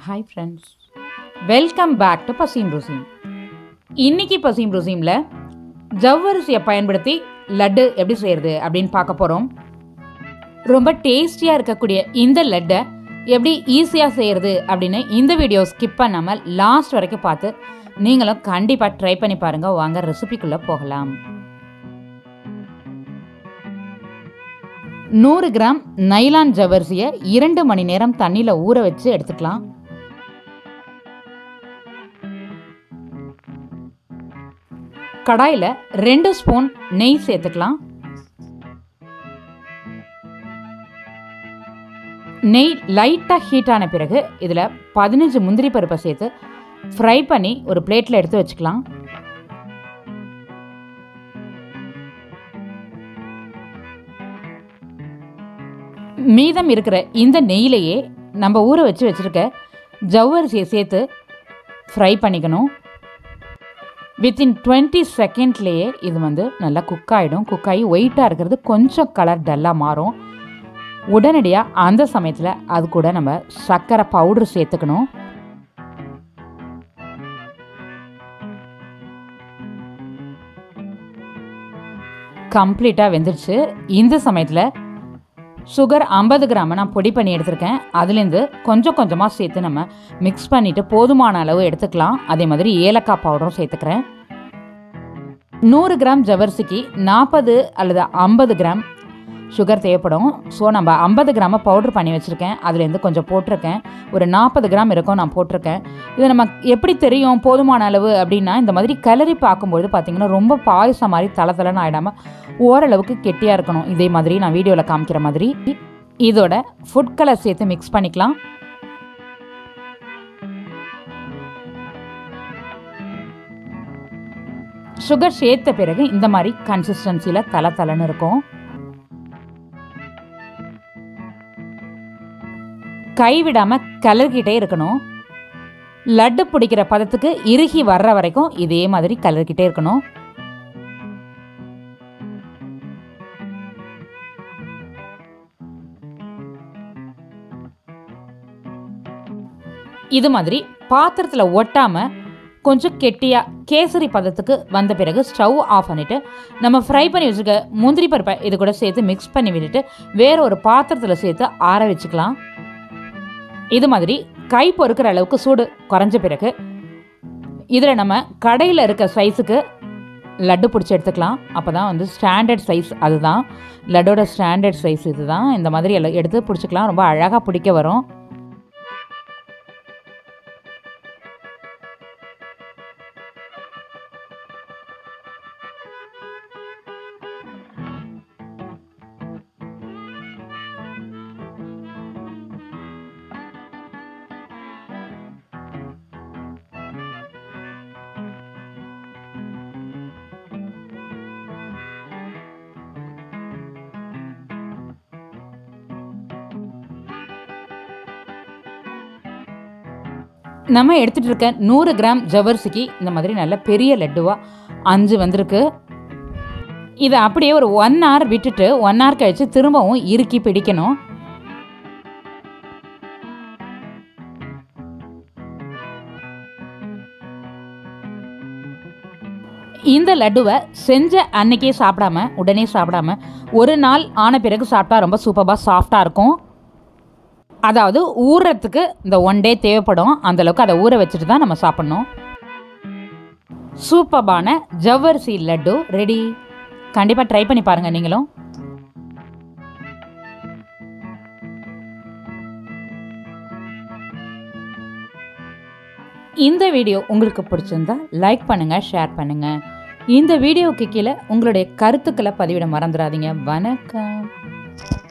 hi friends welcome back to பசீம் ருசீம் இன்னைக்கு பசீம் ருசீமில் ஜவ்வரிசியை பயன்படுத்தி லட்டு எப்படி செய்கிறது அப்படின்னு பார்க்க போகிறோம் ரொம்ப டேஸ்டியாக இருக்கக்கூடிய இந்த லட்டை எப்படி ஈஸியாக செய்கிறது அப்படின்னு இந்த வீடியோ ஸ்கிப் பண்ணாமல் லாஸ்ட் வரைக்கும் பார்த்து நீங்களும் கண்டிப்பாக ட்ரை பண்ணி பாருங்கள் வாங்க ரெசிபிக்குள்ளே போகலாம் நூறு கிராம் நைலான் ஜவ்வரிசியை இரண்டு மணி நேரம் தண்ணியில் ஊற வச்சு எடுத்துக்கலாம் கடாயில் ரெண்டு ஸ்பூன் நெய் சேர்த்துக்கலாம் நெய் லைட்டாக ஹீட் ஆன பிறகு இதில் பதினஞ்சு முந்திரி பருப்பை சேர்த்து ஃப்ரை பண்ணி ஒரு பிளேட்டில் எடுத்து வச்சுக்கலாம் மீதம் இருக்கிற இந்த நெய்யிலேயே நம்ம ஊற வச்சு வச்சுருக்க ஜவ்வரிசியை சேர்த்து ஃப்ரை பண்ணிக்கணும் வித்தின் டுவெண்ட்டி செகண்ட்லேயே இது வந்து நல்லா குக் ஆகிடும் குக் ஆகி ஒயிட்டாக இருக்கிறது கொஞ்சம் கலர் டல்லாக மாறும் உடனடியாக அந்த சமயத்தில் அது கூட நம்ம சர்க்கரை பவுடர் சேர்த்துக்கணும் கம்ப்ளீட்டாக வெந்துருச்சு இந்த சமயத்தில் சுகர் ஐம்பது கிராம் நான் பொடி பண்ணி எடுத்திருக்கேன் அதுலேருந்து கொஞ்சம் கொஞ்சமாக சேர்த்து நம்ம மிக்ஸ் பண்ணிவிட்டு போதுமான அளவு எடுத்துக்கலாம் அதே மாதிரி ஏலக்காய் பவுடரும் சேர்த்துக்கிறேன் நூறு கிராம் ஜவர்சிக்கு நாற்பது அல்லது ஐம்பது கிராம் சுகர் தேவைப்படும் ஸோ நம்ம ஐம்பது கிராம பவுட்ரு பண்ணி வச்சுருக்கேன் அதுலேருந்து கொஞ்சம் போட்டிருக்கேன் ஒரு நாற்பது கிராம் இருக்கும் நான் போட்டிருக்கேன் இது நம்ம எப்படி தெரியும் போதுமான அளவு அப்படின்னா இந்த மாதிரி கலரி பார்க்கும்பொழுது பார்த்திங்கன்னா ரொம்ப பாயசம் மாதிரி தலை தலைன்னு ஆகிடாமல் ஓரளவுக்கு கெட்டியாக இருக்கணும் இதே மாதிரி நான் வீடியோவில் காமிக்கிற மாதிரி இதோட ஃபுட் கலர் சேர்த்து மிக்ஸ் பண்ணிக்கலாம் சுகர் சேர்த்த பிறகு இந்த மாதிரி கன்சிஸ்டன்சியில் தலை தலைன்னு இருக்கும் கைவிடாமல் கலர்கிட்டே இருக்கணும் லட்டு பிடிக்கிற பதத்துக்கு இறுகி வர்ற வரைக்கும் இதே மாதிரி கலர்கிட்டே இருக்கணும் இது மாதிரி பாத்திரத்தில் ஒட்டாமல் கொஞ்சம் கெட்டியாக கேசரி பதத்துக்கு வந்த பிறகு ஸ்டவ் ஆஃப் பண்ணிவிட்டு நம்ம ஃப்ரை பண்ணி வச்சுருக்க முந்திரி பருப்பை இது கூட சேர்த்து மிக்ஸ் பண்ணி விட்டுட்டு வேற ஒரு பாத்திரத்தில் சேர்த்து ஆற வச்சுக்கலாம் இது மாதிரி கை பொறுக்கிற அளவுக்கு சூடு குறைஞ்ச பிறகு இதில் நம்ம கடையில் இருக்க சைஸுக்கு லட்டு பிடிச்சி எடுத்துக்கலாம் அப்போ தான் வந்து ஸ்டாண்டர்ட் சைஸ் அதுதான் லட்டோட ஸ்டாண்டர்ட் சைஸ் இதுதான் இந்த மாதிரி எல்லாம் எடுத்து பிடிச்சிக்கலாம் ரொம்ப அழகாக பிடிக்க வரும் நம்ம எடுத்துகிட்டு இருக்க நூறு கிராம் ஜவர்சிக்கு இந்த மாதிரி நல்ல பெரிய லட்டுவாக அஞ்சு வந்திருக்கு இதை அப்படியே ஒரு ஒன் ஹவர் விட்டுட்டு ஒன் ஹவர் கழித்து திரும்பவும் இறுக்கி பிடிக்கணும் இந்த லட்டுவை செஞ்ச அன்னைக்கே சாப்பிடாம உடனே சாப்பிடாம ஒரு நாள் ஆன பிறகு சாப்பிட்டா ரொம்ப சூப்பராக சாஃப்டாக இருக்கும் அதாவது ஊறுறதுக்கு இந்த ஒன் டே தேவைப்படும் அந்தளவுக்கு அதை ஊற வச்சுட்டு தான் நம்ம சாப்பிட்ணும் சூப்பர்பான ஜவ்வரிசி லட்டு ரெடி கண்டிப்பாக ட்ரை பண்ணி பாருங்கள் நீங்களும் இந்த வீடியோ உங்களுக்கு பிடிச்சிருந்தா லைக் பண்ணுங்கள் ஷேர் பண்ணுங்கள் இந்த வீடியோவுக்கு கீழே உங்களுடைய கருத்துக்களை பதிவிட மறந்துடாதீங்க வணக்கம்